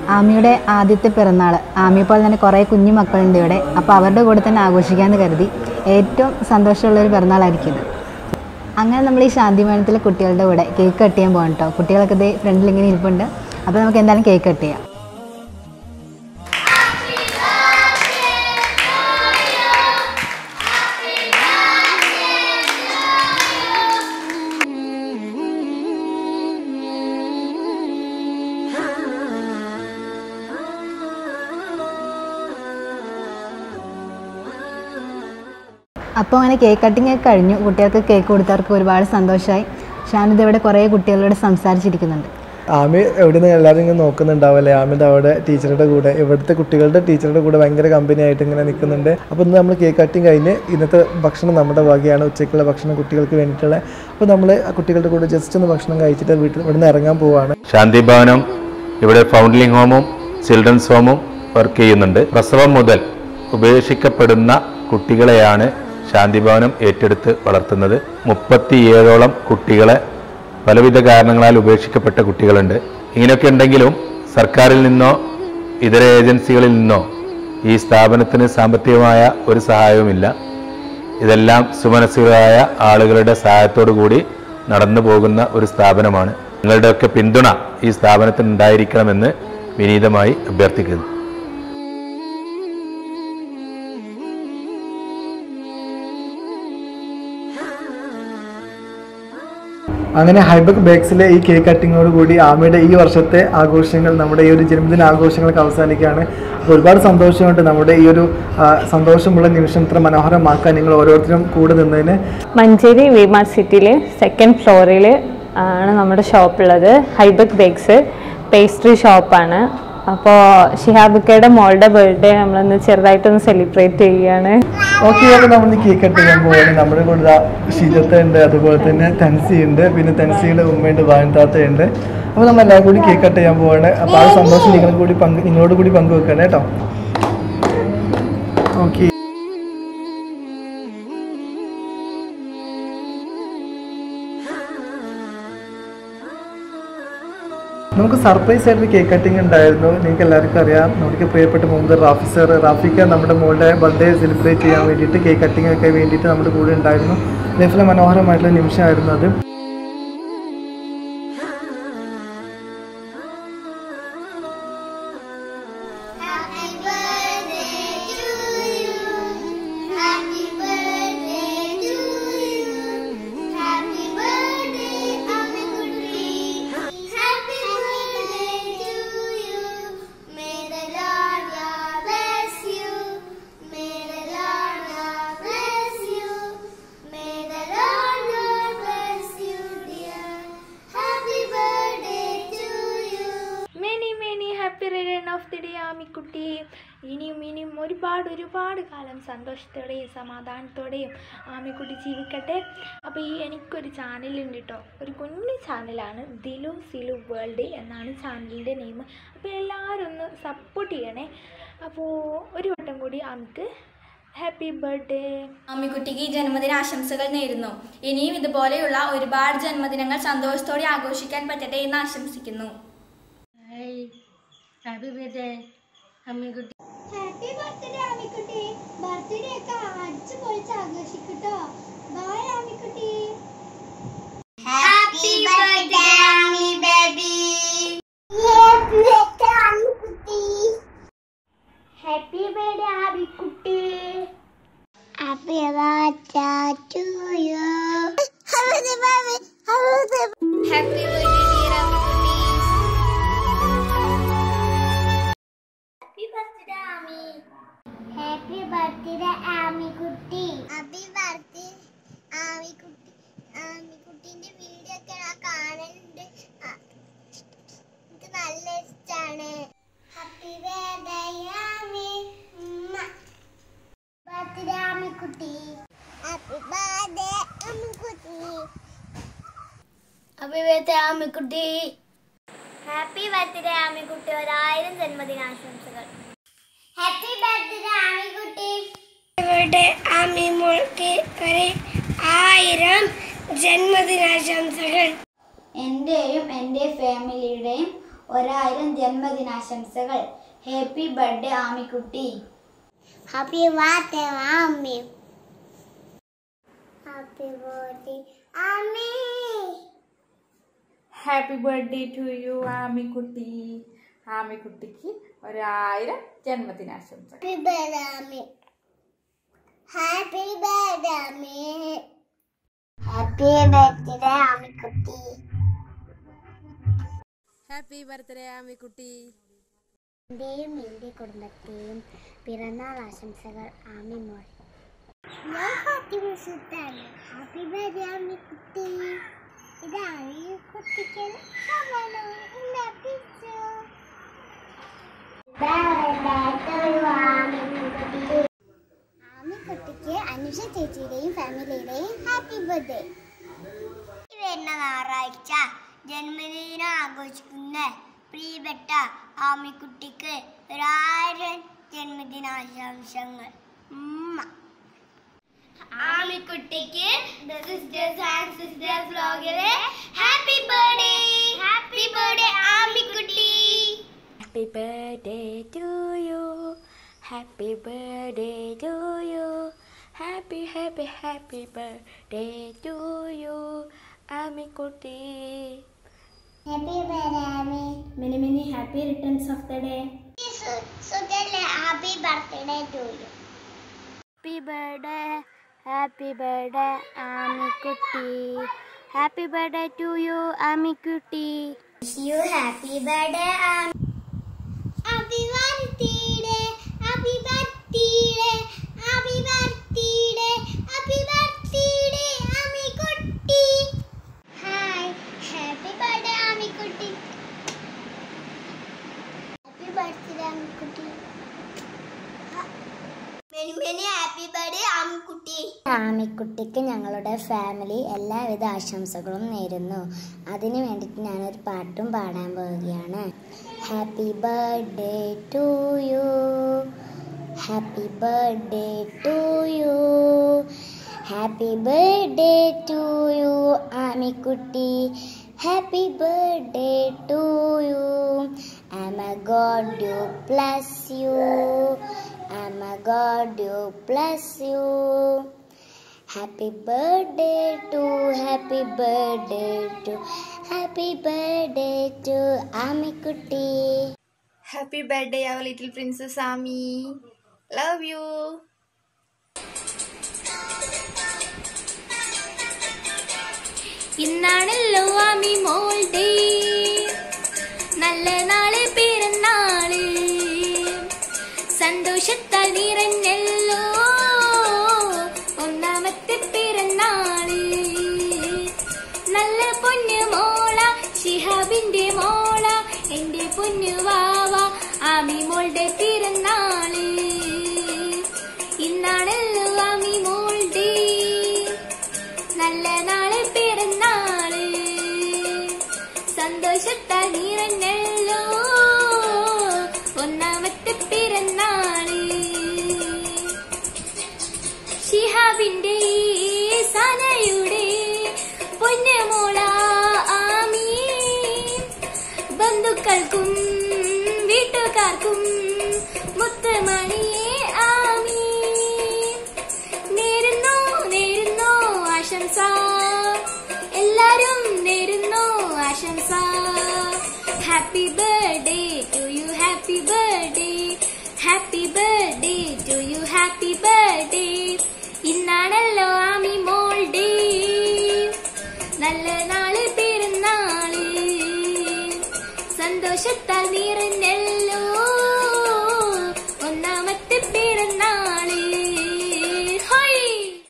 ആമിയുടെ ആദ്യത്തെ പിറന്നാൾ ആമിയെ പോലെ തന്നെ കുറേ കുഞ്ഞു മക്കളുണ്ട് ഇവിടെ അപ്പോൾ അവരുടെ കൂടെ തന്നെ ആഘോഷിക്കാമെന്ന് കരുതി ഏറ്റവും സന്തോഷമുള്ളൊരു പിറന്നാളായിരിക്കും ഇത് അങ്ങനെ നമ്മൾ ഈ ശാന്തിമേളത്തിലെ കുട്ടികളുടെ കൂടെ കേക്ക് കട്ട് ചെയ്യാൻ പോകണം കേട്ടോ കുട്ടികളൊക്കെ ഇതേ ഫ്രണ്ടിൽ ഇങ്ങനെ ഇരിപ്പുണ്ട് അപ്പോൾ നമുക്ക് എന്തായാലും കേക്ക് കട്ട് ചെയ്യാം അപ്പോൾ അങ്ങനെ കേക്ക് കട്ടിങ് ഒക്കെ കഴിഞ്ഞു കുട്ടികൾക്ക് കേക്ക് കൊടുത്തവർക്ക് ഒരുപാട് സന്തോഷമായി ഷാനിത് ഇവിടെ കുറേ കുട്ടികളോട് സംസാരിച്ചിരിക്കുന്നുണ്ട് ആമി എവിടെ നിന്ന് എല്ലാവരും ഇങ്ങനെ നോക്കുന്നുണ്ടാവല്ലേ ആമിൻ്റെ അവിടെ ടീച്ചറുടെ കൂടെ ഇവിടുത്തെ കുട്ടികളുടെ ടീച്ചറുടെ കൂടെ ഭയങ്കര കമ്പനി ആയിട്ട് ഇങ്ങനെ നിൽക്കുന്നുണ്ട് അപ്പോൾ ഇന്ന് നമ്മൾ കേക്ക് കട്ടിങ് കഴിഞ്ഞ് ഇന്നത്തെ ഭക്ഷണം നമ്മുടെ വകയാണ് ഉച്ചയ്ക്കുള്ള ഭക്ഷണം കുട്ടികൾക്ക് വേണ്ടിയിട്ടുള്ള അപ്പോൾ നമ്മൾ ആ കുട്ടികളുടെ കൂടെ ജസ്റ്റ് ഒന്ന് ഭക്ഷണം കഴിച്ചിട്ട് വീട്ടിൽ ഇവിടുന്ന് ഇറങ്ങാൻ പോവാണ് ശാന്തി ഭവനം ഇവിടെ ഫൗണ്ട്ലിംഗ് ഹോമും ചിൽഡ്രൻസ് ഹോമും വർക്ക് ചെയ്യുന്നുണ്ട് പ്രസവം മുതൽ ഉപേക്ഷിക്കപ്പെടുന്ന കുട്ടികളെയാണ് ശാന്തി ഭവനം ഏറ്റെടുത്ത് വളർത്തുന്നത് മുപ്പത്തിയേഴോളം കുട്ടികളെ പലവിധ കാരണങ്ങളാൽ ഉപേക്ഷിക്കപ്പെട്ട കുട്ടികളുണ്ട് ഇങ്ങനെയൊക്കെ ഉണ്ടെങ്കിലും സർക്കാരിൽ നിന്നോ ഇതര ഏജൻസികളിൽ നിന്നോ ഈ സ്ഥാപനത്തിന് സാമ്പത്തികമായ ഒരു സഹായവുമില്ല ഇതെല്ലാം സുമനസ്സുകളായ ആളുകളുടെ സഹായത്തോടു കൂടി നടന്നു പോകുന്ന ഒരു സ്ഥാപനമാണ് നിങ്ങളുടെയൊക്കെ പിന്തുണ ഈ സ്ഥാപനത്തിന് ഉണ്ടായിരിക്കണമെന്ന് വിനീതമായി അഭ്യർത്ഥിക്കുന്നു അങ്ങനെ ഹൈബക് ബേക്സിലെ ഈ കേക്ക് കട്ടിങ്ങോട് കൂടി ആമയുടെ ഈ വർഷത്തെ ആഘോഷങ്ങൾ നമ്മുടെ ഈ ഒരു ജന്മദിന ആഘോഷങ്ങളൊക്കെ അവസാനിക്കുകയാണ് അപ്പോൾ ഒരുപാട് സന്തോഷമുണ്ട് നമ്മുടെ ഈ ഒരു ആ, സന്തോഷമുള്ള നിമിഷം ഇത്ര മനോഹരമാക്കാൻ നിങ്ങൾ ഓരോരുത്തരും കൂടെ നിന്നതിന് മഞ്ചേരി വിമാർട്ട് സിറ്റിയിൽ സെക്കൻഡ് ഫ്ലോറിൽ ആണ് നമ്മുടെ ഷോപ്പുള്ളത് ഹൈബക് ബേക്സ് പേസ്ട്രി ഷോപ്പാണ് അപ്പോൾ ഷിഹാബുക്കയുടെ മോളുടെ ബർത്ത്ഡേ നമ്മളൊന്ന് ചെറുതായിട്ടൊന്ന് സെലിബ്രേറ്റ് ചെയ്യുകയാണ് ഓക്കെ അപ്പോൾ നമ്മൾ കേക്ക് കട്ട് ചെയ്യാൻ പോവുകയാണ് നമ്മുടെ കൂടെ ദാ ഷിജത്ത ഉണ്ട് അതുപോലെ തന്നെ തെൻസി ഉണ്ട് പിന്നെ തെൻസിയുടെ ഉമ്മയുണ്ട് വായന്താത്തയുണ്ട് അപ്പോൾ നമ്മൾ എല്ലാവരും കൂടി കേക്ക് കട്ട് ചെയ്യാൻ പോവാണ് അപ്പോൾ ആ ഒരു സന്തോഷം നിങ്ങൾ കൂടി പങ്ക് നിങ്ങളോട് കൂടി പങ്കുവെക്കണം കേട്ടോ ഓക്കെ നമുക്ക് സർപ്രൈസ് ആയിട്ട് കേക്ക് കട്ടിംഗ് ഉണ്ടായിരുന്നു നിങ്ങൾക്ക് എല്ലാവർക്കും അറിയാം നമുക്ക് പ്രിയപ്പെട്ട മുമ്പ് റാഫി സർ റാഫിക്ക നമ്മുടെ മോളുടെ ബർത്ത്ഡേ സെലിബ്രേറ്റ് ചെയ്യാൻ വേണ്ടിയിട്ട് കേക്ക് കട്ടിംഗ് ഒക്കെ വേണ്ടിയിട്ട് നമ്മുടെ കൂടെ ഉണ്ടായിരുന്നു ലൈഫിലെ മനോഹരമായിട്ടുള്ള നിമിഷമായിരുന്നു അത് Happy birthday to you. Happy birthday to you. Happy birthday, Amikuti. Happy birthday to you. May the Lord God bless you. May the Lord God bless you. May the Lord God bless you, dear. Happy birthday to you. Many many happy return of the day Amikutty ഇനിയും ഇനിയും ഒരുപാട് ഒരുപാട് കാലം സന്തോഷത്തോടെയും സമാധാനത്തോടെയും ആമിക്കുട്ടി ജീവിക്കട്ടെ അപ്പോൾ ഈ എനിക്കൊരു ചാനലുണ്ട് കേട്ടോ ഒരു കുഞ്ഞു ചാനലാണ് ദിലു സിലു വേൾഡ് എന്നാണ് ചാനലിൻ്റെ നെയിം അപ്പോൾ എല്ലാവരും ഒന്ന് സപ്പോർട്ട് ചെയ്യണേ അപ്പോൾ ഒരു വട്ടം കൂടി ആമിക്ക് ഹാപ്പി ബർത്ത്ഡേ അമ്മിക്കുട്ടിക്ക് ജന്മദിന ആശംസകൾ നേരുന്നു ഇനിയും ഇതുപോലെയുള്ള ഒരുപാട് ജന്മദിനങ്ങൾ സന്തോഷത്തോടെ ആഘോഷിക്കാൻ പറ്റട്ടെ എന്ന് ആശംസിക്കുന്നു ഹാപ്പി ബർത്ത്ഡേ ആമിക്കുട്ടി ബർത്ത്ഡേ ഒക്കെ അടിച്ചു പൊളിച്ച് ആഘോഷിക്കട്ടോ bye Amikutty happy birthday Ami baby happy birthday Amikutty happy birthday to you happy birthday happy birthday dear Amikutty happy birthday Ami happy birthday Amikutty happy birthday Amikutty ആമിക്കുട്ടിന്റെ വീഡിയോ ഒക്കെ ഞാൻ കാണലുണ്ട് ആ, എനിക്ക് നല്ല ഇഷ്ടാണ് happy birthday Ami birthday Amikutty happy birthday Amikutty happy birthday Amikutty happy birthday Amikutty ഒരായിരം ജന്മദിനാശംസകൾ happy birthday Amikutty birthday Ami മോൾക്ക് ഒരു ആയിരം ജന്മദിനാശംസകൾ എൻ്റെയും എൻ്റെ ഫാമിലിയുടെയും ഒരായിരം ജന്മദിനാശംസകൾ happy birthday Amikutty happy birthday Ami happy birthday Ami happy birthday to you Amikutty ആമിക്കുട്ടിക്ക് ഒരായിരം ജന്മദിനാശംസ happy birthday Ami happy birthday Ami happy birthday Amikutty happy birthday Amikutty എന്റെയും എന്റെ കുടുംബത്തെയും പിറന്നാൾ ആശംസകൾ ആമി മോൾ ഞാൻ ഫാത്തിമ സുൽത്താൻ ഹാപ്പി ബർത്ത്ഡേ ആമി കുട്ടി ഇതാണ് ഈ കുട്ടിക്ക് ആമിക്കുട്ടിക്ക് അനുഷ ചേച്ചിയുടെയും ഫാമിലിയുടെയും ഹാപ്പി ബർത്ത്ഡേ വരുന്ന ഞായറാഴ്ച ജന്മദിനം ആഘോഷിക്കുന്ന പ്രിയപ്പെട്ട ആമിക്കുട്ടിക്ക് ഒരായിരം ജന്മദിനാശംസകൾ ഉമ്മ ആമിക്കുട്ടിക്ക് സിസ്റ്റേഴ്സ് ആൻഡ് സിസ്റ്റേഴ്സ് വ്ലോഗിലെ happy birthday happy birthday Amikutty happy birthday to you happy birthday to you happy happy happy birthday to you Amikutty happy birthday Ami many many happy returns of the day സുഖല്ലേ happy birthday to you happy birthday happy birthday Amikutty happy birthday to you Amikutty you happy birthday happy birthday happy birthday happy birthday happy birthday Amikutty hi happy birthday Amikutty happy birthday Amikutty many many happy birthday Amikutty ആമിക്കുട്ടിക്ക് ഞങ്ങളുടെ family എല്ലാവിധ ആശംസകളും നേരുന്നു അതിനു വേണ്ടിയിട്ട് ഞാനൊരു പാട്ടും പാടാൻ പോവുകയാണ് happy birthday to you happy birthday to you happy birthday to you Amikutty happy birthday to you I'm a God, you bless you. I'm a God, you bless you. Happy birthday to, happy birthday to, happy birthday to Amikutti. Happy birthday, our little princess Ami. Love you. ഇന്നാണല്ലോ ആമി മോൾഡേ നല്ല നാളെ പിറന്നാള് സന്തോഷത്താൽ നിറഞ്ഞല്ലോ ഒന്നാമത്തെ പിറന്നാള് നല്ല പൊന്നു മോള ഷിഹാബിന്റെ മോള എന്റെ പൊന്നു വാവ ആമി മോളുടെ പിറന്നാള് ഇന്നാണല്ലോ ആമി മോളുടെ നല്ല നാളെ പിറന്നാള് സന്തോഷത്താൽ നിറഞ്ഞല്ലോ ഒന്നാമത്തെ പിറന്നാള് ഷിഹാബിന്റെ സനയുടെ പൊന്നമോള ആമീ ബന്ധുക്കൾക്കും വീട്ടുകാർക്കും മുത്തുമണിയെ ആമീ നേരുന്നു നേരുന്നു ആശംസ എല്ലാരും നേരുന്നു ആശംസ happy birthday to you happy birthday happy birthday to you happy birthday ഇന്നാണല്ലോ ആമി മോൾഡേ നല്ല നാള് പിറന്നാള് സന്തോഷത്താൽ നിറഞ്ഞ